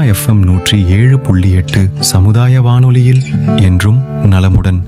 FM நூற்றி ஏழு புள்ளி எட்டு சமுதாய வானொலியில் என்றும் நலமுடன்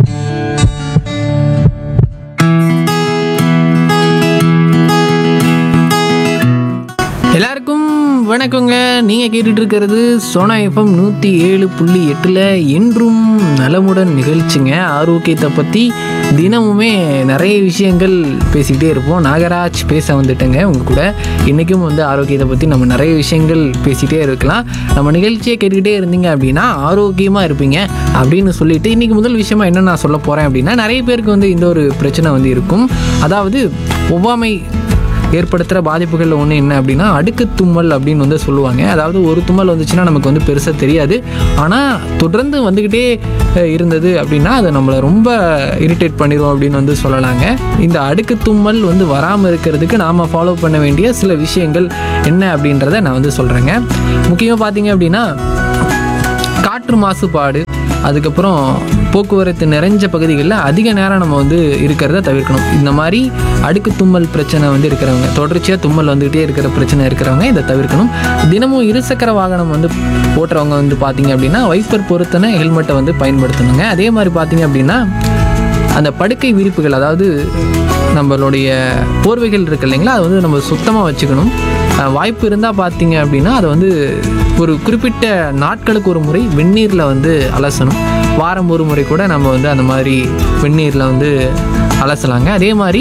எல்லாருக்கும் வணக்கங்க நீங்கள் கேட்டுட்டு இருக்கிறது சோனா எஃப்எம் நூற்றி ஏழு புள்ளி எட்டில் என்றும் நலமுடன் நிகழ்ச்சிங்க ஆரோக்கியத்தை பற்றி தினமுமே நிறைய விஷயங்கள் பேசிக்கிட்டே இருப்போம் நாகராஜ் பேச வந்துட்டேங்க உங்கள் கூட இன்றைக்கும் வந்து ஆரோக்கியத்தை பற்றி நம்ம நிறைய விஷயங்கள் பேசிகிட்டே இருக்கலாம் நம்ம நிகழ்ச்சியை கேட்டுக்கிட்டே இருந்தீங்க அப்படின்னா ஆரோக்கியமாக இருப்பீங்க அப்படின்னு சொல்லிட்டு இன்றைக்கி முதல் விஷயமா என்ன நான் சொல்ல போகிறேன் அப்படின்னா நிறைய பேருக்கு வந்து இந்த ஒரு பிரச்சனை வந்து இருக்கும் அதாவது ஒவ்வாமை ஏற்படுத்துகிற பாதிப்புகளில் ஒன்று என்ன அப்படின்னா அடுக்கு தும்மல் அப்படின்னு வந்து சொல்லுவாங்க அதாவது ஒரு தும்மல் வந்துச்சுன்னா நமக்கு வந்து பெருசாக தெரியாது ஆனால் தொடர்ந்து வந்துக்கிட்டே அஹ், இருந்தது அப்படின்னா அது நம்மளை ரொம்ப இரிட்டேட் பண்ணிடும் அப்படின்னு வந்து சொல்லலாங்க இந்த அடுக்கு தும்மல் வந்து வராமல் இருக்கிறதுக்கு நாம் ஃபாலோ பண்ண வேண்டிய சில விஷயங்கள் என்ன அப்படின்றத நான் வந்து சொல்கிறேங்க முக்கியமாக பார்த்தீங்க அப்படின்னா காற்று மாசுபாடு அதுக்கப்புறம் போக்குவரத்து நிறைஞ்ச பகுதிகளில் அதிக நேரம் நம்ம வந்து இருக்கிறத தவிர்க்கணும் இந்த மாதிரி அடுக்கு தும்மல் பிரச்சனை வந்து இருக்கிறவங்க தொடர்ச்சியாக தும்மல் வந்துகிட்டே இருக்கிற பிரச்சனை இருக்கிறவங்க இதை தவிர்க்கணும் தினமும் இருசக்கர வாகனம் வந்து ஓட்டுறவங்க வந்து பார்த்தீங்க அப்படின்னா வைப்பர் பொருத்தன ஹெல்மெட்டை வந்து பயன்படுத்தணுங்க அதே மாதிரி பார்த்தீங்க அப்படின்னா அந்த படுக்கை விரிப்புகள் அதாவது நம்மளுடைய போர்வைகள் இருக்கு இல்லைங்களா அதை வந்து நம்ம சுத்தமாக வச்சுக்கணும் அஹ் வாய்ப்பு இருந்தால் பார்த்தீங்க அப்படின்னா அதை வந்து ஒரு குறிப்பிட்ட நாட்களுக்கு ஒரு முறை வெந்நீரில் வந்து அலசணும் வாரம் ஒரு முறை கூட நம்ம வந்து அந்த மாதிரி வெந்நீரில் வந்து அலசலாங்க அதே மாதிரி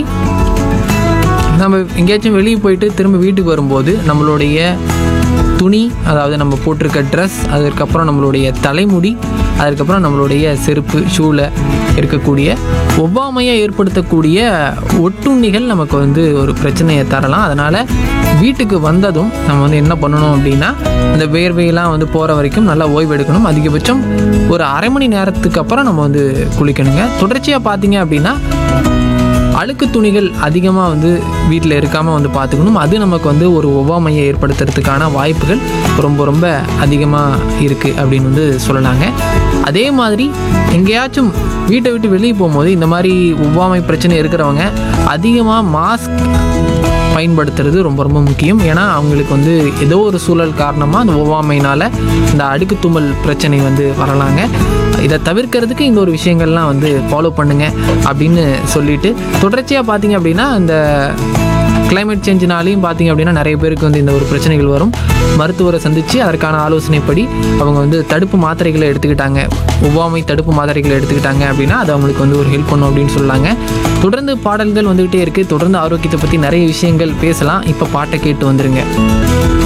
நம்ம எங்கேயாச்சும் வெளியே போயிட்டு திரும்ப வீட்டுக்கு வரும்போது நம்மளுடைய துணி அதாவது நம்ம போட்டிருக்க ட்ரெஸ் அதுக்கப்புறம் நம்மளுடைய தலைமுடி அதுக்கப்புறம் நம்மளுடைய செருப்பு ஷூவில் இருக்கக்கூடிய ஒவ்வாமையை ஏற்படுத்தக்கூடிய ஒட்டுண்ணிகள் நமக்கு வந்து ஒரு பிரச்சனையை தரலாம் அதனால் வீட்டுக்கு வந்ததும் நம்ம வந்து என்ன பண்ணணும் அப்படின்னா இந்த வேர்வையெல்லாம் வந்து போகிற வரைக்கும் நல்லா ஓய்வு எடுக்கணும் அதிகபட்சம் ஒரு அரை மணி நேரத்துக்கு அப்புறம் நம்ம வந்து குளிக்கணுங்க தொடர்ச்சியாக பார்த்தீங்க அப்படின்னா அழுக்கு துணிகள் அதிகமாக வந்து வீட்டில் இருக்காமல் வந்து பார்த்துக்கணும் அது நமக்கு வந்து ஒரு ஒவ்வாமையை ஏற்படுத்துறதுக்கான வாய்ப்புகள் ரொம்ப ரொம்ப அதிகமாக இருக்குது அப்படின்னு வந்து சொல்லலாங்க அதே மாதிரி எங்கேயாச்சும் வீட்டை விட்டு வெளியே போகும்போது இந்த மாதிரி ஒவ்வாமை பிரச்சனை இருக்கிறவங்க அதிகமாக மாஸ்க் பயன்படுத்துறது ரொம்ப ரொம்ப முக்கியம் ஏன்னா அவங்களுக்கு வந்து ஏதோ ஒரு சூழல் காரணமாக அந்த ஒவ்வாமையினால் இந்த அடுக்கு தும்மல் பிரச்சனை வந்து வரலாங்க இதை தவிர்க்கிறதுக்கு இந்த ஒரு விஷயங்கள்லாம் வந்து ஃபாலோ பண்ணுங்க அப்படின்னு சொல்லிட்டு தொடர்ச்சியாக பார்த்தீங்க அப்படின்னா இந்த climate சேஞ்சினாலையும் பார்த்தீங்க அப்படின்னா நிறைய பேருக்கு வந்து இந்த ஒரு பிரச்சனைகள் வரும் மருத்துவரை சந்தித்து அதற்கான ஆலோசனைப்படி அவங்க வந்து தடுப்பு மாத்திரைகளை எடுத்துக்கிட்டாங்க ஒவ்வாமை தடுப்பு மாத்திரைகளை எடுத்துக்கிட்டாங்க அப்படின்னா அது அவங்களுக்கு வந்து ஒரு ஹெல்ப் பண்ணும் அப்படின்னு சொல்லாங்க தொடர்ந்து பாடல்கள் வந்துகிட்டே இருக்குது தொடர்ந்து ஆரோக்கியத்தை பற்றி நிறைய விஷயங்கள் பேசலாம் இப்போ பாட்டை கேட்டு வந்துருங்க